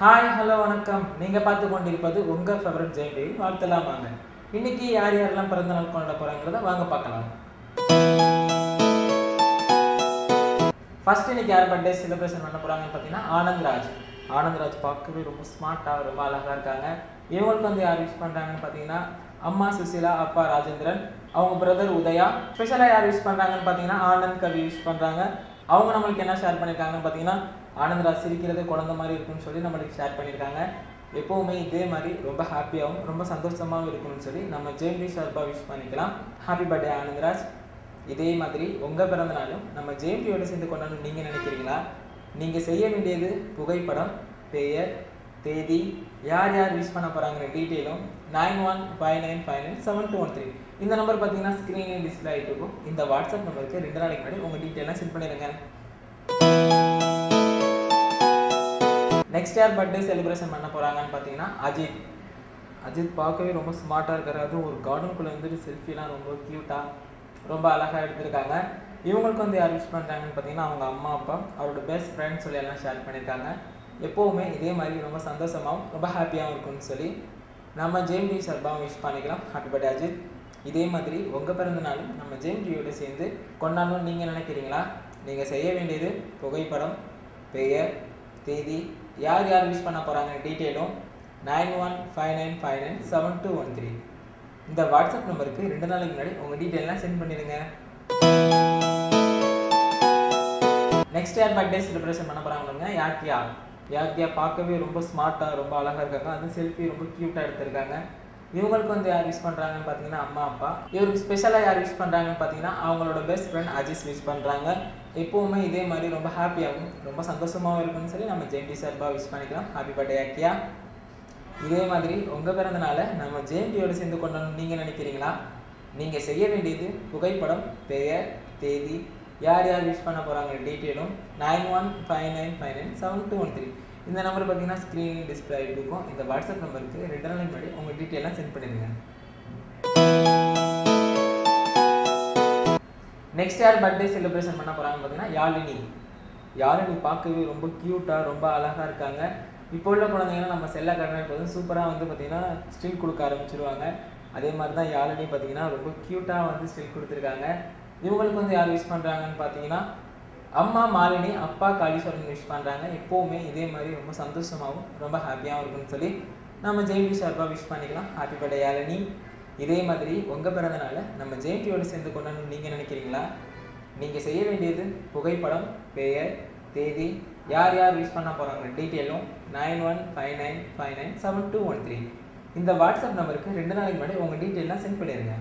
hi hello வணக்கம் நீங்க பார்த்து கொண்டிருப்பது உங்க ஃபேவரட் ஜெயம் டிவி வாழ்த்தலாம் வாங்க இன்னைக்கு யார் யாரெல்லாம் பிறந்த நாள் கொண்டாட போறாங்கிறத வாங்க பார்க்கலாம் ஃபர்ஸ்ட் இன்னைக்கு யார் பர்த்டே செலிப்ரேஷன் பண்ண போறாங்கன்னு பார்த்தீங்கன்னா ஆனந்த் ராஜ் ஆனந்த் ராஜ் பார்க்கவே ரொம்ப ஸ்மார்ட்டாக ரொம்ப அழகா இருக்காங்க இவங்களுக்கு வந்து யார் விஷ் பண்றாங்கன்னு பார்த்தீங்கன்னா அம்மா சுசிலா அப்பா ராஜேந்திரன் அவங்க பிரதர் உதயா ஸ்பெஷலாக யார் விஷ் பண்றாங்கன்னு பார்த்தீங்கன்னா ஆனந்த் கவி விஷ் பண்றாங்க அவங்க நம்மளுக்கு என்ன ஷேர் பண்ணியிருக்காங்கன்னு பார்த்தீங்கன்னா ஆனந்தராஜ் சிரிக்கிறது குழந்தை மாதிரி இருக்குன்னு சொல்லி நம்மளுக்கு ஷேர் பண்ணியிருக்காங்க எப்போவுமே இதே மாதிரி ரொம்ப ஹாப்பியாகவும் ரொம்ப சந்தோஷமாகவும் இருக்கணும்னு சொல்லி நம்ம ஜேபி ஷார்ப்பாக விஷ் பண்ணிக்கலாம் ஹாப்பி பர்த்டே ஆனந்தராஜ் இதே மாதிரி உங்கள் பிறந்த நாளும் நம்ம ஜேபியோட சேர்ந்து கொண்டாடணும் நீங்கள் நினைக்கிறீங்களா நீங்கள் செய்ய வேண்டியது புகைப்படம் பெயர் தேதி யார் யார் விஷ் பண்ண போகிறாங்கிற டீட்டெயிலும் nine one five nine five nine seven two one three இந்த நம்பர் பார்த்தீங்கன்னா ஸ்க்ரீனே டிஸ்பிளே ஆகிட்டு இருக்கும் இந்த வாட்ஸ்அப் நம்பருக்கு ரெண்டு நாளைக்கு முன்னாடி உங்கள் டீட்டெயிலாம் சென்ட் பண்ணிடுங்க நெக்ஸ்ட் யார் பர்த்டே செலிப்ரேஷன் பண்ண போகிறாங்கன்னு பார்த்தீங்கன்னா அஜித் அஜித் பார்க்கவே ரொம்ப ஸ்மார்ட்டாக இருக்காரு அதுவும் ஒரு கார்டனுக்குள்ளே வந்துட்டு செல்ஃபிலாம் ரொம்ப க்யூட்டாக ரொம்ப அழகாக எடுத்திருக்காங்க இவங்களுக்கு வந்து யார் விஷ் பண்ணுறாங்கன்னு பார்த்தீங்கன்னா அவங்க அம்மா அப்பா அவரோட பெஸ்ட் ஃப்ரெண்ட்ஸ் சொல்லி எல்லாம் ஷேர் பண்ணியிருக்காங்க எப்போவுமே இதே மாதிரி ரொம்ப சந்தோஷமாகவும் ரொம்ப ஹாப்பியாகவும் இருக்கும்னு சொல்லி நம்ம ஜேஎம்டி சார்பாகவும் விஷ் பண்ணிக்கலாம் ஹாப்பி பர்த்டே அஜித் இதே மாதிரி உங்கள் பிறந்த நாளும் நம்ம ஜேஎம்டியோட சேர்ந்து கொண்டாடணும்னு நீங்கள் நினைக்கிறீங்களா நீங்கள் செய்ய வேண்டியது புகைப்படம் பெயர் தேதி யார் யார் விஷ் பண்ண போகிறாங்க டீட்டெயிலும் nine one five nine five nine seven two one three இந்த வாட்ஸ்அப் நம்பருக்கு ரெண்டு நாளைக்கு முன்னாடி உங்கள் டீட்டெயிலாம் சென்ட் பண்ணிடுங்க நெக்ஸ்ட் யார் பர்த்டே செலிப்ரேஷன் பண்ண போகிறாங்க யாக்கியா யாக்கியா பார்க்கவே ரொம்ப ஸ்மார்ட்டாக ரொம்ப அழகாக இருக்காங்க அதுவும் செல்ஃபி ரொம்ப க்யூட்டாக எடுத்திருக்காங்க இவங்களுக்கு வந்து யார் விஷ் பண்ணுறாங்கன்னு பார்த்தீங்கன்னா அம்மா அப்பா இவருக்கு ஸ்பெஷலாக யார் விஷ் பண்ணுறாங்கன்னு பார்த்தீங்கன்னா அவங்களோட பெஸ்ட் ஃப்ரெண்ட் அஜிஸ் விஷ் பண்ணுறாங்க எப்போவுமே இதே மாதிரி ரொம்ப ஹாப்பியாகவும் ரொம்ப சந்தோஷமாகவும் இருக்குன்னு சொல்லி நம்ம ஜெயந்தி சார்பாக விஷ் பண்ணிக்கலாம் ஹாப்பி பர்த்டே யாக்கியா இதே மாதிரி உங்கள் பிறந்தனால நம்ம ஜெயந்தியோட சேர்ந்து கொண்டாடணும் நீங்கள் நினைக்கிறீங்களா நீங்கள் செய்ய வேண்டியது புகைப்படம் பெயர் தேதி யார் யார் விஷ் பண்ண போகிறாங்க டீட்டெயிலும் nine one five nine five nine seven two one three இந்த நம்பர் பார்த்தீங்கன்னா ஸ்க்ரீன் டிஸ்பிளே ஆகிட்டு இருக்கும் இந்த வாட்ஸ்அப் நம்பருக்கு ரெண்டு நாளைக்கு முன்னாடி உங்கள் டீட்டெயிலாம் சென்ட் பண்ணிடுங்க நெக்ஸ்ட் யார் பர்த்டே செலிப்ரேஷன் பண்ண போகிறாங்கன்னு பார்த்தீங்கன்னா யாழினி யாழினி பார்க்கவே ரொம்ப க்யூட்டாக ரொம்ப அழகாக இருக்காங்க இப்போ உள்ள குழந்தைங்கன்னா நம்ம செல்ல கடனை போதும் சூப்பராக வந்து பார்த்திங்கன்னா ஸ்டில் கொடுக்க ஆரம்பிச்சிருவாங்க அதே மாதிரி தான் யாழினி பார்த்தீங்கன்னா ரொம்ப க்யூட்டாக வந்து ஸ்டில் கொடுத்துருக்காங்க இவங்களுக்கு வந்து யார் விஷ் பண்ணுறாங்கன்னு பார்த்தீங்கன்னா அம்மா மாலினி அப்பா காளீஸ்வரன் விஷ் பண்ணுறாங்க எப்போவுமே இதே மாதிரி ரொம்ப சந்தோஷமாகவும் ரொம்ப ஹாப்பியாகவும் இருக்குன்னு சொல்லி நம்ம ஜெயந்தி சார்பாக விஷ் பண்ணிக்கலாம் ஹாப்பி பர்த்டே யாழினி இதே மாதிரி உங்கள் பிறந்தனால நம்ம ஜெயந்தியோடு சேர்ந்து கொண்டாடணும் நீங்கள் நினைக்கிறீங்களா நீங்கள் செய்ய வேண்டியது புகைப்படம் பெயர் தேதி யார் யார் விஷ் பண்ண போகிறாங்க டீட்டெயிலும் nine one five nine five nine seven two one three இந்த வாட்ஸ்அப் நம்பருக்கு ரெண்டு நாளைக்கு முன்னாடி உங்கள் டீட்டெயிலாம் சென்ட் பண்ணிடுங்க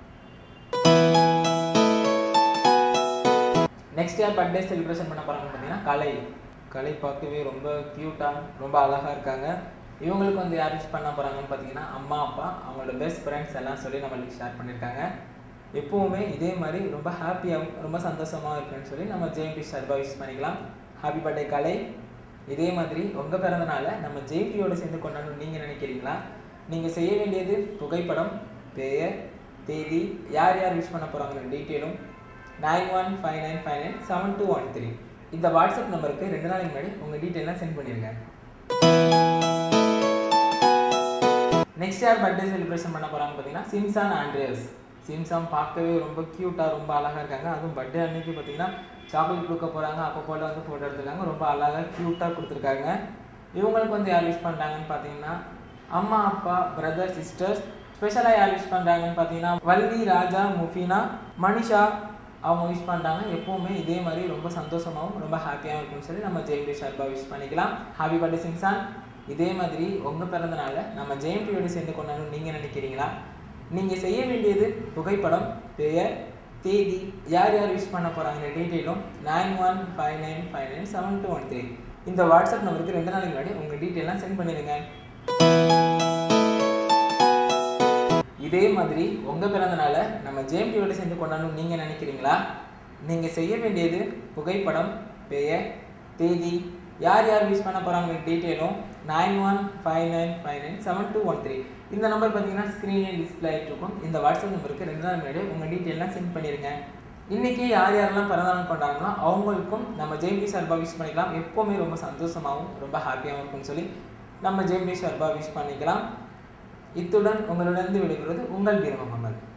நெக்ஸ்ட் யார் பர்த்டே செலிப்ரேஷன் பண்ண போகிறாங்கன்னு பார்த்தீங்கன்னா கலை கலை பார்க்கவே ரொம்ப க்யூட்டாக ரொம்ப அழகாக இருக்காங்க இவங்களுக்கு வந்து யார் விஷ் பண்ண போகிறாங்கன்னு பார்த்தீங்கன்னா அம்மா அப்பா அவங்களோட பெஸ்ட் ஃப்ரெண்ட்ஸ் எல்லாம் சொல்லி நம்மளுக்கு ஷேர் பண்ணியிருக்காங்க எப்போவுமே இதே மாதிரி ரொம்ப ஹாப்பியாகவும் ரொம்ப சந்தோஷமாக இருக்குன்னு சொல்லி நம்ம ஜெயம்பி சார்பாக விஷ் பண்ணிக்கலாம் ஹாப்பி பர்த்டே கலை இதே மாதிரி உங்கள் பிறந்தனால நம்ம ஜெயம்பியோட சேர்ந்து கொண்டாடணும் நீங்கள் நினைக்கிறீங்களா நீங்கள் செய்ய வேண்டியது புகைப்படம் பெயர் தேதி யார் யார் விஷ் பண்ண போகிறாங்க டீட்டெயிலும் nine one five nine five nine seven two one three இந்த வாட்ஸ்அப் நம்பருக்கு ரெண்டு நாளைக்கு முன்னாடி உங்கள் டீட்டெயிலாம் சென்ட் பண்ணிடுங்க நெக்ஸ்ட் யார் பர்த்டே செலிப்ரேஷன் பண்ண போகிறாங்க பார்த்தீங்கன்னா சிம்சான் ஆண்ட்ரியஸ் சிம்சான் பார்க்கவே ரொம்ப க்யூட்டாக ரொம்ப அழகாக இருக்காங்க அதுவும் பர்த்டே அன்னைக்கு பார்த்தீங்கன்னா சாக்லேட் கொடுக்க போகிறாங்க அப்போ போல் வந்து ஃபோட்டோ எடுத்துருக்காங்க ரொம்ப அழகாக க்யூட்டாக கொடுத்துருக்காங்க இவங்களுக்கு வந்து யார் விஷ் பண்ணுறாங்கன்னு பார்த்தீங்கன்னா அம்மா அப்பா பிரதர் சிஸ்டர்ஸ் ஸ்பெஷலாக யார் விஷ் பண்ணுறாங்கன்னு பார்த்தீங்கன்னா வள்ளி ராஜா முஃபினா மனிஷா அவங்க விஷ் பண்ணுறாங்க எப்போவுமே இதே மாதிரி ரொம்ப சந்தோஷமாகவும் ரொம்ப ஹாப்பியாகவும் இருக்கும்னு சொல்லி நம்ம ஜெயம்பி சார்பாக விஷ் பண்ணிக்கலாம் ஹாப்பி பர்த்டே சிங்சான் இதே மாதிரி உங்கள் பிறந்தனால நம்ம ஜெயம்பியோடு சேர்ந்து கொண்டாடணும் நீங்கள் நினைக்கிறீங்களா நீங்கள் செய்ய வேண்டியது புகைப்படம் பெயர் தேதி யார் யார் விஷ் பண்ண போகிறாங்க டீட்டெயிலும் nine one five nine five nine seven two one three இந்த வாட்ஸ்அப் நம்பருக்கு ரெண்டு நாளைக்கு முன்னாடி உங்கள் டீட்டெயிலாம் சென்ட் பண்ணிடுங்க இதே மாதிரி உங்கள் பிறந்தனால நம்ம ஜேஎம்டியோட சேர்ந்து கொண்டாடணும் நீங்கள் நினைக்கிறீங்களா நீங்கள் செய்ய வேண்டியது புகைப்படம் பெயர் தேதி யார் யார் விஷ் பண்ண போகிறாங்க டீட்டெயிலும் nine one five nine five nine seven two one three இந்த நம்பர் பார்த்தீங்கன்னா ஸ்க்ரீனே டிஸ்பிளே ஆகிட்டு இருக்கும் இந்த வாட்ஸ்அப் நம்பருக்கு ரெண்டு நாள் முன்னாடி உங்கள் டீட்டெயிலாம் சென்ட் பண்ணிடுங்க இன்னைக்கு யார் யாரெல்லாம் பிறந்தநாள் கொண்டாடுங்களோ அவங்களுக்கும் நம்ம ஜெயந்தி சார்பாக விஷ் பண்ணிக்கலாம் எப்போவுமே ரொம்ப சந்தோஷமாகவும் ரொம்ப ஹாப்பியாகவும் இருக்கும்னு சொல்லி நம்ம ஜேபி சார்பாக விஷ் பண்ணிக்கலாம் இத்துடன் உங்களிடம் விடைபெறுவது உங்கள் வீர முகமது